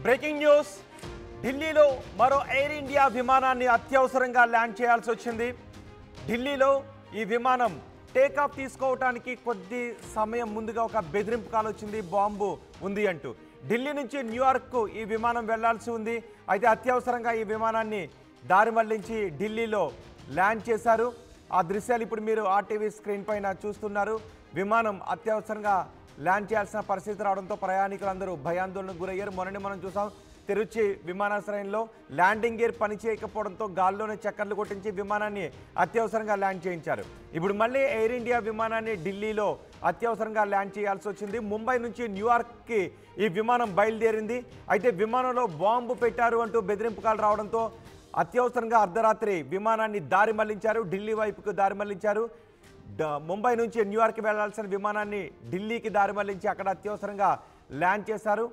breaking news ఢిల్లీలో మరో air India విమానాన్ని అత్యవసరంగా ల్యాండ్ చేయాల్సి వచ్చింది ఢిల్లీలో ఈ విమానం టేకాఫ్ తీసుకోవటానికి కొద్ది సమయం ముందుగా ఒక బెదిరింపు కాల్ వచ్చింది బాంబు ఉంది అంటూ ఢిల్లీ నుంచి న్యూయార్క్కు ఈ విమానం వెళ్లాల్సి ఉంది అయితే అత్యవసరంగా ఈ విమానాన్ని దారి మళ్లించి ఢిల్లీలో ల్యాండ్ చేశారు ఆ దృశ్యాలు ఇప్పుడు మీరు ఆర్టీవీ స్క్రీన్ పైన చూస్తున్నారు విమానం అత్యవసరంగా ల్యాండ్ చేయాల్సిన పరిస్థితి రావడంతో ప్రయాణికులందరూ భయాందోళనకు గురయ్యారు మొన్ననే మనం చూసాం తిరుచి విమానాశ్రయంలో ల్యాండింగ్ గేర్ పనిచేయకపోవడంతో గాల్లోనే చక్కర్లు కొట్టించి విమానాన్ని అత్యవసరంగా ల్యాండ్ చేయించారు ఇప్పుడు మళ్ళీ ఎయిర్ ఇండియా విమానాన్ని ఢిల్లీలో అత్యవసరంగా ల్యాండ్ చేయాల్సి వచ్చింది ముంబై నుంచి న్యూయార్క్కి ఈ విమానం బయలుదేరింది అయితే విమానంలో బాంబు పెట్టారు అంటూ బెదిరింపు కాల్ రావడంతో అత్యవసరంగా అర్ధరాత్రి విమానాన్ని దారి మళ్లించారు ఢిల్లీ వైపుకు దారి మళ్లించారు డ- ముంబై నుంచి న్యూయార్క్ వెళ్లాల్సిన విమానాన్ని ఢిల్లీకి దారి మళ్లించి అక్కడ అత్యవసరంగా ల్యాండ్ చేశారు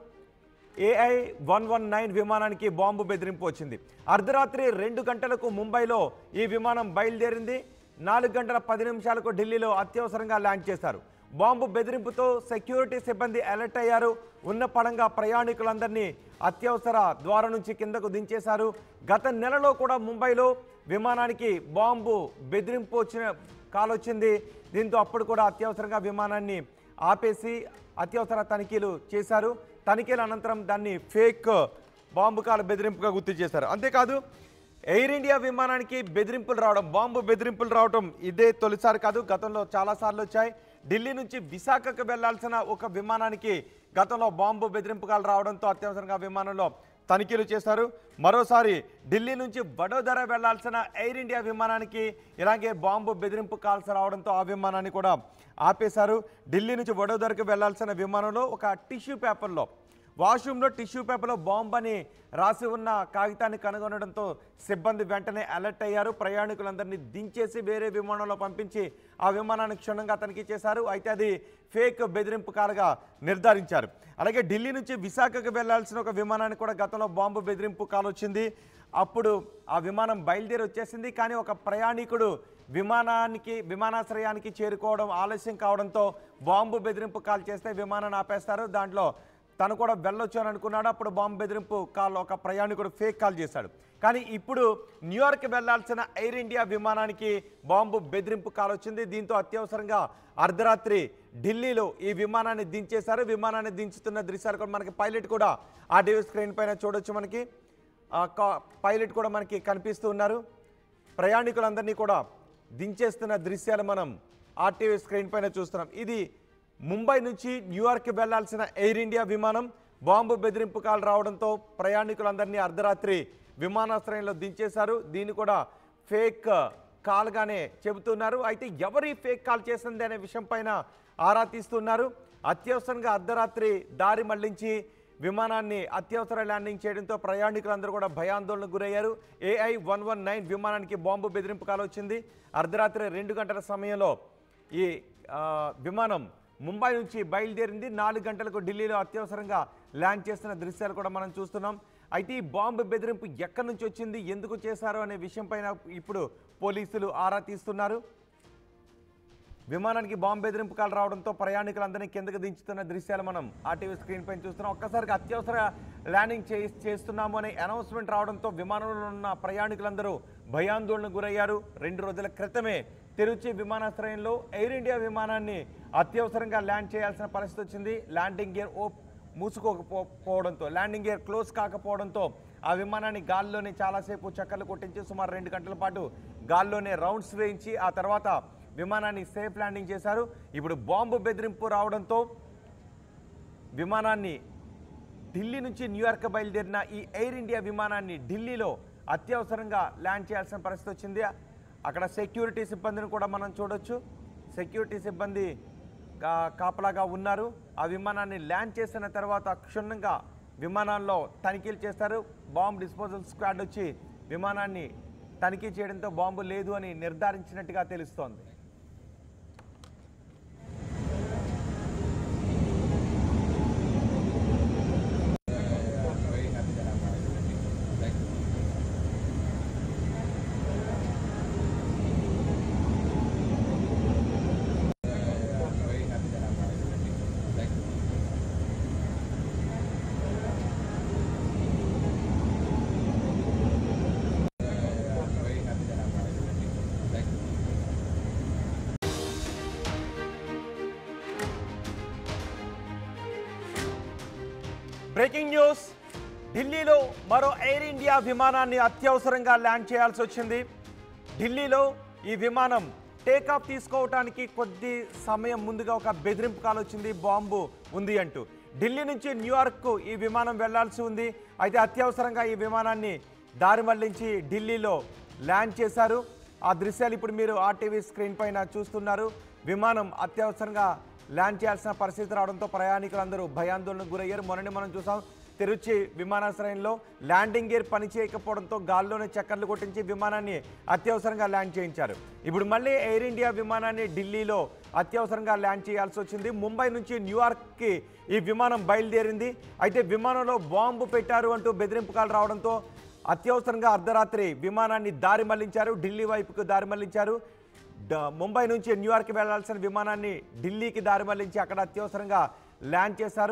ఏఐ వన్ వన్ నైన్ విమానానికి బాంబు బెదిరింపు వచ్చింది అర్ధరాత్రి రెండు గంటలకు ముంబైలో ఈ విమానం బయలుదేరింది నాలుగు గంటల పది నిమిషాలకు ఢిల్లీలో అత్యవసరంగా ల్యాండ్ చేశారు బాంబు బెదిరింపుతో సెక్యూరిటీ సిబ్బంది అలర్ట్ అయ్యారు ఉన్న పడంగా ప్రయాణికులందరినీ అత్యవసర ద్వారం నుంచి కిందకు దించేశారు గత నెలలో కూడా ముంబైలో విమానానికి బాంబు బెదిరింపు వచ్చిన కాల్ వచ్చింది దీంతో అప్పుడు కూడా అత్యవసరంగా విమానాన్ని ఆపేసి అత్యవసర తనిఖీలు చేశారు తనిఖీల అనంతరం దాన్ని ఫేక్ బాంబు కాల బెదిరింపుగా గుర్తు చేశారు అంతేకాదు ఎయిర్ ఇండియా విమానానికి బెదిరింపులు రావడం బాంబు బెదిరింపులు రావడం ఇదే తొలిసారి కాదు గతంలో చాలాసార్లు వచ్చాయి ఢిల్లీ నుంచి విశాఖకు వెళ్లాల్సిన ఒక విమానానికి గతంలో బాంబు బెదిరింపు కాలు రావడంతో అత్యవసరంగా విమానంలో తనిఖీలు చేశారు మరోసారి ఢిల్లీ నుంచి వడోదర వెళ్లాల్సిన ఎయిర్ ఇండియా విమానానికి ఇలాగే బాంబు బెదిరింపు కాల్స్ రావడంతో ఆ విమానాన్ని కూడా ఆపేశారు ఢిల్లీ నుంచి వడోదరకు వెళ్లాల్సిన విమానంలో ఒక టిష్యూ పేపర్లో వాష్రూమ్లో టిష్యూ పేపర్లో బాంబ్ అని రాసి ఉన్న కాగితాన్ని కనుగొనడంతో సిబ్బంది వెంటనే అలర్ట్ అయ్యారు ప్రయాణికులందరినీ దించేసి వేరే విమానంలో పంపించి ఆ విమానాన్ని క్షుణ్ణంగా తనిఖీ చేశారు అయితే అది ఫేక్ బెదిరింపు కాలుగా నిర్ధారించారు అలాగే ఢిల్లీ నుంచి విశాఖకు వెళ్లాల్సిన ఒక విమానానికి కూడా గతంలో బాంబు బెదిరింపు కాల్ వచ్చింది అప్పుడు ఆ విమానం బయలుదేరి వచ్చేసింది కానీ ఒక ప్రయాణికుడు విమానానికి విమానాశ్రయానికి చేరుకోవడం ఆలస్యం కావడంతో బాంబు బెదిరింపు కాల్ చేస్తే విమానాన్ని ఆపేస్తారు దాంట్లో తను కూడా వెళ్ళొచ్చు అని అనుకున్నాడు అప్పుడు బాంబు బెదిరింపు కాల్ ఒక ప్రయాణికుడు ఫేక్ కాల్ చేశాడు కానీ ఇప్పుడు న్యూయార్క్ వెళ్లాల్సిన ఎయిర్ ఇండియా విమానానికి బాంబు బెదిరింపు కాల్ వచ్చింది దీంతో అత్యవసరంగా అర్ధరాత్రి ఢిల్లీలో ఈ విమానాన్ని దించేశారు విమానాన్ని దించుతున్న దృశ్యాలు కూడా మనకి పైలట్ కూడా ఆ టీవీ స్క్రీన్ పైన చూడొచ్చు మనకి ఆ కా- పైలట్ కూడా మనకి కనిపిస్తూ ఉన్నారు ప్రయాణికులందరినీ కూడా దించేస్తున్న దృశ్యాలు మనం ఆర్టీవీ స్క్రీన్ పైన చూస్తున్నాం ఇది ముంబై నుంచి న్యూయార్క్ వెళ్లాల్సిన ఎయిర్ ఇండియా విమానం బాంబు బెదిరింపు కాల్ రావడంతో ప్రయాణికులందరినీ అర్ధరాత్రి విమానాశ్రయంలో దించేశారు దీన్ని కూడా ఫేక్ కాల్గానే చెబుతున్నారు అయితే ఎవరి ఫేక్ కాల్ చేసింది అనే విషయం పైన ఆరా తీస్తున్నారు అత్యవసరంగా అర్ధరాత్రి దారి మళ్లించి విమానాన్ని అత్యవసర ల్యాండింగ్ చేయడంతో ప్రయాణికులందరూ కూడా భయాందోళనకు గురయ్యారు ఏఐ వన్ వన్ నైన్ విమానానికి బాంబు బెదిరింపు కాల్ వచ్చింది అర్ధరాత్రి రెండు గంటల సమయంలో ఈ ఆ, విమానం ముంబై నుంచి బయలుదేరింది నాలుగు గంటలకు ఢిల్లీలో అత్యవసరంగా ల్యాండ్ చేస్తున్న దృశ్యాలు కూడా మనం చూస్తున్నాం అయితే ఈ బాంబు బెదిరింపు ఎక్కడి నుంచి వచ్చింది ఎందుకు చేశారు అనే విషయం పైన ఇప్పుడు పోలీసులు ఆరా తీస్తున్నారు విమానానికి బాంబు బెదిరింపు కాల్ రావడంతో ప్రయాణికులందరినీ కిందకు దించుతున్న దృశ్యాలు మనం ఆర్టీవీ స్క్రీన్ పైన చూస్తున్నాం ఒక్కసారిగా అత్యవసర ల్యాండింగ్ చే చేస్తున్నాము అనే అనౌన్స్మెంట్ రావడంతో విమానంలో ఉన్న ప్రయాణికులందరూ భయాందోళనకు గురయ్యారు రెండు రోజుల క్రితమే తిరుచి విమానాశ్రయంలో ఎయిర్ ఇండియా విమానాన్ని అత్యవసరంగా ల్యాండ్ చేయాల్సిన పరిస్థితి వచ్చింది ల్యాండింగ్ గేర్ ఓ మూసుకోకపోవడంతో ల్యాండింగ్ గేర్ క్లోజ్ కాకపోవడంతో ఆ విమానాన్ని గాల్లోనే చాలాసేపు చక్కర్లు కొట్టించి సుమారు రెండు గంటల పాటు గాల్లోనే రౌండ్స్ వేయించి ఆ తర్వాత విమానాన్ని సేఫ్ ల్యాండింగ్ చేశారు ఇప్పుడు బాంబు బెదిరింపు రావడంతో విమానాన్ని ఢిల్లీ నుంచి న్యూయార్క్ బయలుదేరిన ఈ ఎయిర్ ఇండియా విమానాన్ని ఢిల్లీలో అత్యవసరంగా ల్యాండ్ చేయాల్సిన పరిస్థితి వచ్చింది అక్కడ సెక్యూరిటీ సిబ్బందిని కూడా మనం చూడొచ్చు సెక్యూరిటీ సిబ్బంది కా- కాపలాగా ఉన్నారు ఆ విమానాన్ని ల్యాండ్ చేసిన తర్వాత క్షుణ్ణంగా విమానాల్లో తనిఖీలు చేస్తారు బాంబ్ డిస్పోజల్ స్క్వాడ్ వచ్చి విమానాన్ని తనిఖీ చేయడంతో బాంబు లేదు అని నిర్ధారించినట్టుగా తెలుస్తోంది బ్రేకింగ్ న్యూస్ ఢిల్లీలో మరో ఎయిర్ ఇండియా విమానాన్ని అత్యవసరంగా ల్యాండ్ చేయాల్సి వచ్చింది ఢిల్లీలో ఈ విమానం టేకాఫ్ తీసుకోవటానికి కొద్ది సమయం ముందుగా ఒక బెదిరింపు కాల్ వచ్చింది బాంబు ఉంది అంటూ ఢిల్లీ నుంచి న్యూయార్క్కు ఈ విమానం వెళ్లాల్సి ఉంది అయితే అత్యవసరంగా ఈ విమానాన్ని దారి మళ్లించి ఢిల్లీలో ల్యాండ్ చేశారు ఆ దృశ్యాలు ఇప్పుడు మీరు ఆర్టీవీ స్క్రీన్ పైన చూస్తున్నారు విమానం అత్యవసరంగా ల్యాండ్ చేయాల్సిన పరిస్థితి రావడంతో ప్రయాణికులందరూ భయాందోళనకు గురయ్యారు మొన్ననే మనం చూసాం తిరుచి విమానాశ్రయంలో ల్యాండింగ్ గేర్ పనిచేయకపోవడంతో గాల్లోనే చక్కర్లు కొట్టించి విమానాన్ని అత్యవసరంగా ల్యాండ్ చేయించారు ఇప్పుడు మళ్ళీ ఎయిర్ ఇండియా విమానాన్ని ఢిల్లీలో అత్యవసరంగా ల్యాండ్ చేయాల్సి వచ్చింది ముంబై నుంచి న్యూయార్క్కి ఈ విమానం బయలుదేరింది అయితే విమానంలో బాంబు పెట్టారు అంటూ బెదిరింపు కాల్ రావడంతో అత్యవసరంగా అర్ధరాత్రి విమానాన్ని దారి మళ్లించారు ఢిల్లీ వైపుకు దారి మళ్లించారు డ- ముంబై నుంచి న్యూయార్క్ వెళ్లాల్సిన విమానాన్ని ఢిల్లీకి దారి మళ్లించి అక్కడ అత్యవసరంగా ల్యాండ్ చేశారు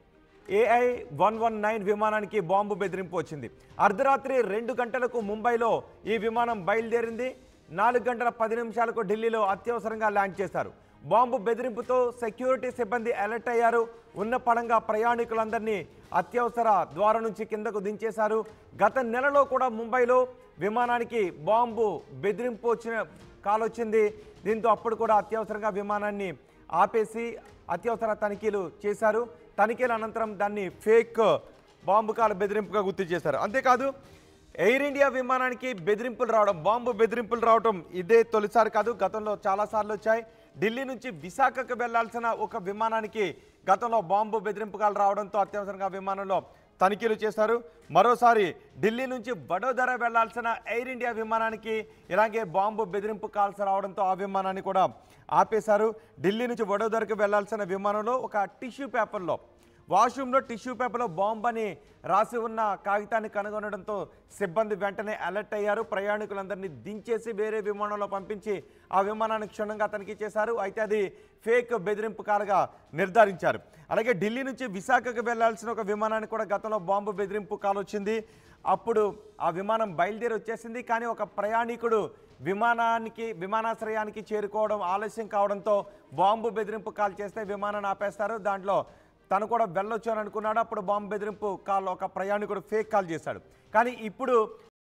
ఏఐ వన్ వన్ నైన్ విమానానికి బాంబు బెదిరింపు వచ్చింది అర్ధరాత్రి రెండు గంటలకు ముంబైలో ఈ విమానం బయలుదేరింది నాలుగు గంటల పది నిమిషాలకు ఢిల్లీలో అత్యవసరంగా ల్యాండ్ చేశారు బాంబు బెదిరింపుతో సెక్యూరిటీ సిబ్బంది అలర్ట్ అయ్యారు ఉన్న పడంగా ప్రయాణికులందరినీ అత్యవసర ద్వారం నుంచి కిందకు దించేశారు గత నెలలో కూడా ముంబైలో విమానానికి బాంబు బెదిరింపు వచ్చిన కాల్ వచ్చింది దీంతో అప్పుడు కూడా అత్యవసరంగా విమానాన్ని ఆపేసి అత్యవసర తనిఖీలు చేశారు తనిఖీల అనంతరం దాన్ని ఫేక్ బాంబు కాల బెదిరింపుగా గుర్తు చేశారు అంతేకాదు ఎయిర్ ఇండియా విమానానికి బెదిరింపులు రావడం బాంబు బెదిరింపులు రావడం ఇదే తొలిసారి కాదు గతంలో చాలాసార్లు వచ్చాయి ఢిల్లీ నుంచి విశాఖకు వెళ్లాల్సిన ఒక విమానానికి గతంలో బాంబు బెదిరింపు కాలు రావడంతో అత్యవసరంగా విమానంలో తనిఖీలు చేశారు మరోసారి ఢిల్లీ నుంచి వడోదర వెళ్లాల్సిన ఎయిర్ ఇండియా విమానానికి ఇలాగే బాంబు బెదిరింపు కాల్స్ రావడంతో ఆ విమానాన్ని కూడా ఆపేశారు ఢిల్లీ నుంచి వడోదరకు వెళ్లాల్సిన విమానంలో ఒక టిష్యూ పేపర్లో వాష్రూమ్లో టిష్యూ పేపర్లో బాంబ్ అని రాసి ఉన్న కాగితాన్ని కనుగొనడంతో సిబ్బంది వెంటనే అలర్ట్ అయ్యారు ప్రయాణికులందరినీ దించేసి వేరే విమానంలో పంపించి ఆ విమానాన్ని క్షుణ్ణంగా తనిఖీ చేశారు అయితే అది ఫేక్ బెదిరింపు కాలుగా నిర్ధారించారు అలాగే ఢిల్లీ నుంచి విశాఖకు వెళ్లాల్సిన ఒక విమానానికి కూడా గతంలో బాంబు బెదిరింపు కాల్ వచ్చింది అప్పుడు ఆ విమానం బయలుదేరి వచ్చేసింది కానీ ఒక ప్రయాణికుడు విమానానికి విమానాశ్రయానికి చేరుకోవడం ఆలస్యం కావడంతో బాంబు బెదిరింపు కాల్ చేస్తే విమానాన్ని ఆపేస్తారు దాంట్లో తను కూడా వెళ్ళొచ్చు అని అనుకున్నాడు అప్పుడు బాంబు బెదిరింపు కాల్ ఒక ప్రయాణికుడు ఫేక్ కాల్ చేశాడు కానీ ఇప్పుడు